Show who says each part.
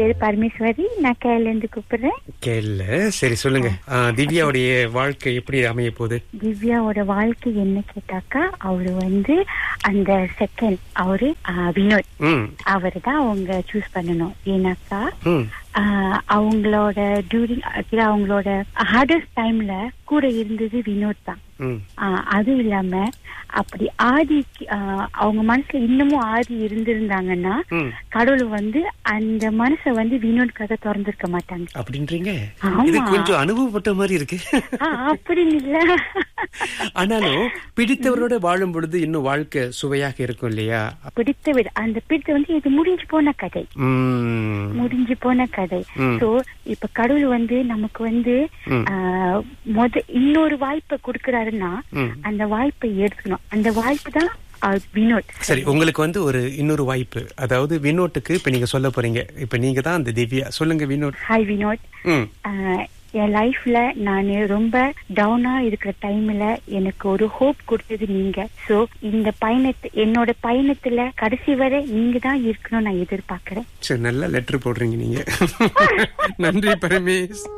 Speaker 1: பேரு பரமேஸ்வரி நான் கேரள இருந்து கூப்பிடுறேன்
Speaker 2: கேள்ல சரி சொல்லுங்க ஆ, திவ்யாவுடைய வாழ்க்கை எப்படி அமைய போகுது
Speaker 1: திவ்யாவோட வாழ்க்கை என்ன கேட்டாக்கா அவரு வந்து அந்த செகண்ட் அவரு ஆ, வினோத்
Speaker 2: ம்
Speaker 1: அவரு தான் அவங்க சூஸ் பண்ணணும் ஏன்னாக்கா
Speaker 2: ம்
Speaker 1: ஆஹ் அவங்களோட டியூரிங் அவங்களோட ஹார்டஸ்ட் டைம்ல கூட இருந்தது வினோத் தான்
Speaker 2: ம்
Speaker 1: ஆஹ் அதுவும் இல்லாம அப்படி ஆதி ஆஹ் அவங்க மனசுல இன்னமும் ஆதி இருந்திருந்தாங்கன்னா
Speaker 2: ம்
Speaker 1: கடவுள் வந்து அந்த மனசை வந்து வினோத்காக திறந்திருக்க மாட்டாங்க
Speaker 2: அப்படின்றீங்க
Speaker 1: ஆமா.
Speaker 2: இது கொஞ்சம் அனுபவப்பட்ட மாதிரி இருக்கு
Speaker 1: ஆஹ் அப்படின்னு இல்ல
Speaker 2: ஆனாலும் பிடித்தவரோட வாழும் பொழுது இன்னும் வாழ்க்கை சுவையாக இருக்கும் இல்லையா
Speaker 1: பிடித்த விட அந்த பிடித்த வந்து இது முடிஞ்சு போன கதை
Speaker 2: ம்
Speaker 1: முடிஞ்சு போன கதை
Speaker 2: ம்.
Speaker 1: சோ இப்ப கடவுள் வந்து நமக்கு வந்து
Speaker 2: ம்.
Speaker 1: ஆஹ், முத இன்னொரு வாய்ப்பை கொடுக்கறாருன்னா
Speaker 2: ம்.
Speaker 1: அந்த வாய்ப்பை எடுக்கணும் அந்த வாய்ப்பு தான் ஆஹ், வினோத்
Speaker 2: சரி உங்களுக்கு வந்து ஒரு இன்னொரு வாய்ப்பு அதாவது வினோட்டுக்கு இப்ப நீங்க சொல்ல போறீங்க இப்ப நீங்க தான் அந்த திவ்யா சொல்லுங்க வினோட்
Speaker 1: ஹாய் வினோத்
Speaker 2: ம்
Speaker 1: ஆஹ், என் லைஃப்ல நான் ரொம்ப டவுனா இருக்கிற டைம்ல எனக்கு ஒரு ஹோப் கொடுத்தது நீங்க சோ இந்த பயணத்து என்னோட பயணத்துல கடைசி வரை நீங்க தான் இருக்கணும் நான் எதிர்பார்க்கறேன்
Speaker 2: சரி நல்ல லெட்டர் போடுறீங்க நீங்க நன்றி பரமேஷ்